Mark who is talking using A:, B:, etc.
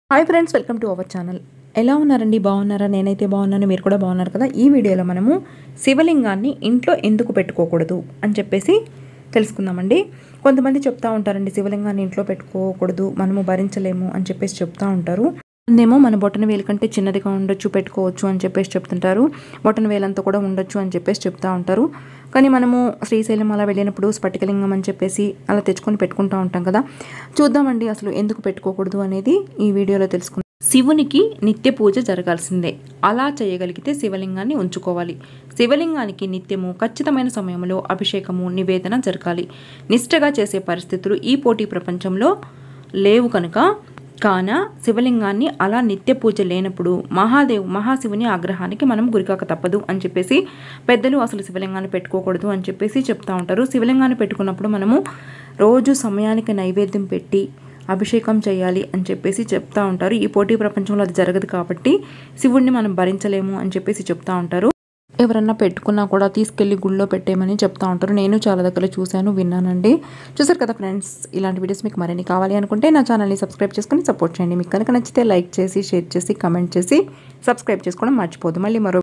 A: hi friends welcome to our channel ఎలా ఉన్నారండి బాగున్నారా నేనైతే బాగున్నాను మీరు కూడా బాగున్నారు కదా ఈ వీడియోలో మనము శివలింగాన్ని ఇంట్లో ఎందుకు పెట్టుకోకూడదు అని చెప్పేసి తెలుసుకుందామండి కొంతమంది చెప్తా ఉంటారండి శివలింగాన్ని ఇంట్లో పెట్టుకోకూడదు మనము భరించలేము అని చెప్పేసి చెప్తా ఉంటారు ఏమో మన బొటన వేలు కంటే చిన్నదిగా ఉండొచ్చు పెట్టుకోవచ్చు అని చెప్పేసి చెప్తుంటారు బొటన వేలంతా కూడా ఉండొచ్చు అని చెప్పేసి చెప్తా ఉంటారు కానీ మనము శ్రీశైలం అలా వెళ్ళినప్పుడు స్ఫటికలింగం అని చెప్పేసి అలా తెచ్చుకొని పెట్టుకుంటూ ఉంటాం కదా చూద్దామండి అసలు ఎందుకు పెట్టుకోకూడదు అనేది ఈ వీడియోలో తెలుసుకుందాం శివునికి నిత్య పూజ జరగాల్సిందే అలా చేయగలిగితే శివలింగాన్ని ఉంచుకోవాలి శివలింగానికి నిత్యము ఖచ్చితమైన సమయంలో అభిషేకము నివేదన జరగాలి నిష్ఠగా చేసే పరిస్థితులు ఈ పోటీ ప్రపంచంలో లేవు కనుక కాన శివలింగాన్ని అలా నిత్య పూజ లేనప్పుడు మహాదేవ్ మహాశివుని ఆగ్రహానికి మనం గురికాక తప్పదు అని చెప్పేసి పెద్దలు అసలు శివలింగాన్ని పెట్టుకోకూడదు అని చెప్పేసి చెప్తా ఉంటారు శివలింగాన్ని పెట్టుకున్నప్పుడు మనము రోజు సమయానికి నైవేద్యం పెట్టి అభిషేకం చేయాలి అని చెప్పేసి చెప్తా ఉంటారు ఈ పోటీ ప్రపంచంలో అది జరగదు కాబట్టి శివుణ్ణి మనం భరించలేము అని చెప్పేసి చెప్తా ఉంటారు ఎవరన్నా పెట్టుకున్నా కూడా తీసుకెళ్ళి గుళ్ళో పెట్టేయమని చెప్తా ఉంటారు నేను చాలా దగ్గర చూశాను విన్నానండి చూసారు కదా ఫ్రెండ్స్ ఇలాంటి వీడియోస్ మీకు మరిన్ని కావాలి అనుకుంటే నా ఛానల్ని సబ్స్క్రైబ్ చేసుకొని సపోర్ట్ చేయండి మీకు కనుక నచ్చితే లైక్ చేసి షేర్ చేసి కమెంట్ చేసి సబ్స్క్రైబ్ చేసుకోవడం మర్చిపోదు మళ్ళీ మరో